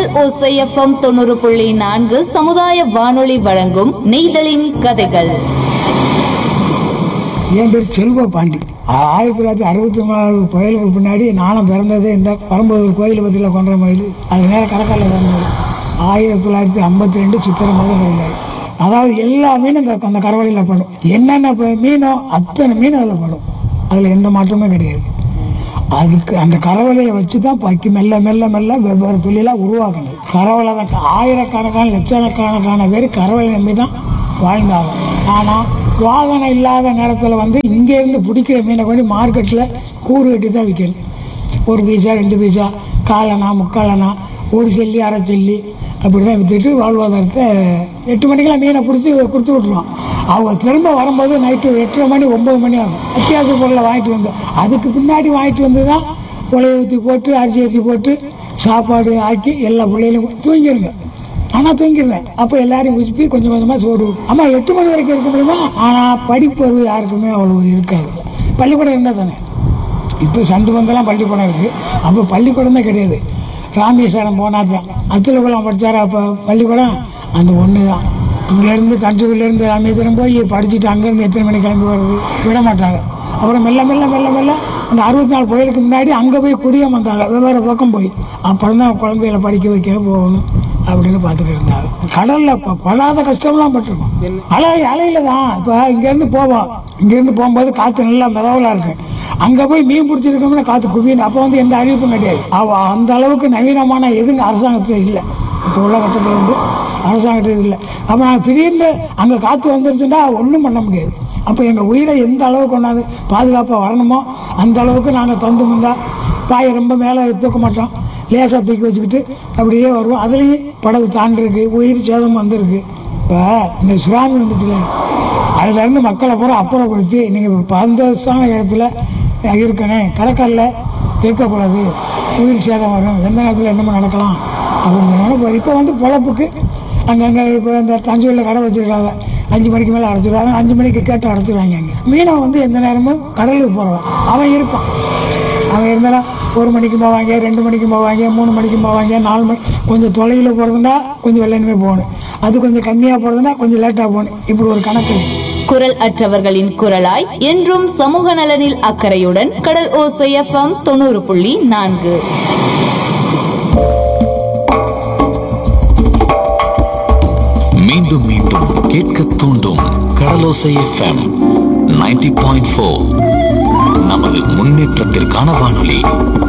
கடல் ஓசை எஃப்எம் தொண்ணூறு புள்ளி நான்கு சமுதாய வானொலி வழங்கும் நெய்தலின் கதைகள் என் பேர் செல்வ பாண்டி ஆயிரத்தி தொள்ளாயிரத்தி அறுபத்தி மூணாவது புயலுக்கு பின்னாடி நானும் பிறந்தது இந்த பரம்பூர் கோயில் பற்றியில் கொன்ற மயில் அது நேரம் கடற்கரையில் பிறந்தது ஆயிரத்தி தொள்ளாயிரத்தி ஐம்பத்தி ரெண்டு சித்திரை மாதம் பிறந்தார் அதாவது எல்லா மீனும் இந்த அந்த கரவலையில் படும் என்னென்ன இப்ப மீனோ அத்தனை மீன் அதில் படும் அதில் எந்த மாற்றமும் கிடையாது அதுக்கு அந்த கரவலையை வச்சு தான் பக்கி மெல்ல மெல்ல மெல்ல வெவ்வேறு தொழிலாக உருவாக்குனது கரவலை தான் ஆயிரக்கணக்கான லட்சக்கணக்கான பேர் கரவலை நம்பி தான் வாழ்ந்தாங்க ஆனால் வாகனம் இல்லாத நேரத்தில் வந்து இங்கேருந்து பிடிக்கிற மீனை கொண்டு மார்க்கெட்டில் கூறு கட்டி தான் விற்கணும் ஒரு பீஸா ரெண்டு பீஸா காலனா முக்காலனா ஒரு செல்லி அரை செல்லி அப்படி தான் விற்றுட்டு வாழ்வாதாரத்தை எட்டு மணிக்கெல்லாம் மீனை பிடிச்சி கொடுத்து விட்ருவோம் அவங்க திரும்ப வரும்போது நைட்டு எட்டரை மணி ஒம்பது மணி ஆகும் அத்தியாவசிய பொருளை வாங்கிட்டு வந்தோம் அதுக்கு பின்னாடி வாங்கிட்டு வந்து தான் உலையை ஊற்றி போட்டு அரிசி அரிசி போட்டு சாப்பாடு ஆக்கி எல்லா பிள்ளைகளும் தூங்கிடுங்க ஆனால் தூங்கிடுவேன் அப்போ எல்லாரையும் உச்சி கொஞ்சம் கொஞ்சமாக சோறு அம்மா எட்டு மணி வரைக்கும் இருக்க முடியுமா ஆனால் படிப்பறிவு யாருக்குமே அவ்வளோ இருக்காது பள்ளிக்கூடம் இருந்தால் தானே இப்போ சந்து பந்தெல்லாம் பள்ளிக்கூடம் இருக்குது அப்போ பள்ளிக்கூடமே கிடையாது ராமேஸ்வரம் போனால் தான் அத்திலகுளம் படித்தாரா அப்போ பள்ளிக்கூடம் அந்த ஒன்று தான் இங்கேருந்து தஞ்சாவூர்லேருந்து ராமேஸ்வரம் போய் படிச்சுட்டு அங்கேருந்து எத்தனை மணிக்கு கிளம்பி வர்றது விட மாட்டாங்க அப்புறம் மெல்ல மெல்ல மெல்ல மெல்ல அந்த அறுபத்தி நாலு புயலுக்கு முன்னாடி அங்கே போய் குடியே வந்தாங்க வெவ்வேறு பக்கம் போய் அப்புறம் தான் குழந்தைகளை படிக்க வைக்க போகணும் அப்படின்னு பார்த்துட்டு இருந்தாங்க கடல்ல ப- படாத கஷ்டம்லாம் பட்டிருக்கோம் அலை அலையில தான் இப்போ இங்கேருந்து போவோம் இங்கேருந்து போகும்போது காற்று நல்லா மிதவலாக இருக்கு அங்கே போய் மீன் பிடிச்சிருக்கோம்னா காற்று குவியணும் அப்போ வந்து எந்த அறிவிப்பும் கிடையாது அவ அந்த அளவுக்கு நவீனமான எதுங்க அரசாங்கத்தில் இல்லை இப்போ உள்ள கட்டத்தில் வந்து அரசாங்கத்தில் இல்லை அப்போ நான் திடீர்னு அங்கே காற்று வந்துருச்சுன்னா ஒன்றும் பண்ண முடியாது அப்போ எங்கள் உயிரை எந்த அளவுக்கு கொண்டாந்து பாதுகாப்பாக வரணுமோ அந்த அளவுக்கு நாங்கள் தந்து முந்தா பாயை ரொம்ப மேலே தூக்க மாட்டோம் லேசாக தூக்கி வச்சுக்கிட்டு அப்படியே வருவோம் அதுலேயும் படகு தாண்டிருக்கு உயிர் சேதம் வந்திருக்கு இப்போ இந்த சுறாமி வந்துச்சுல அதுலேருந்து மக்களை பூரா அப்புறப்படுத்தி நீங்கள் பந்தோசான இடத்துல இருக்கனே கடற்கரில் இருக்கக்கூடாது உயிர் சேதம் வரும் எந்த நேரத்தில் என்னமோ நடக்கலாம் அப்படின்னு சொன்னாலும் இப்போ வந்து பொழப்புக்கு அங்கங்கே இப்போ இந்த தஞ்சாவூரில் கடை வச்சுருக்காங்க அஞ்சு மணிக்கு மேலே அடைச்சிடுவாங்க அஞ்சு மணிக்கு கேட்டு அடைச்சிடுவாங்க அங்கே மீனவன் வந்து எந்த நேரமும் கடலுக்கு போகிறவன் அவன் இருப்பான் அவன் இருந்தாலும் ஒரு மணிக்கு போவாங்க ரெண்டு மணிக்கு போவாங்க மூணு மணிக்கு போவாங்க நாலு மணி கொஞ்சம் தொலைவில் போகிறதுனா கொஞ்சம் வெள்ளனுமே போகணும் அது கொஞ்சம் கம்மியாக போகிறதுனா கொஞ்சம் லேட்டாக போகணும் இப்படி ஒரு கணக்கு இருக்கு. குரல் அற்றவர்களின் குரலாய் என்றும் சமூக நலனில் அக்கறையுடன் கடல் ஓசை எஃப்எம் தொண்ணூறு புள்ளி நான்கு மீண்டும் மீண்டும் கேட்க தூண்டும் கடலோசை எஃப்எம் 90.4 பாயிண்ட் நமது முன்னேற்றத்திற்கான வானொலி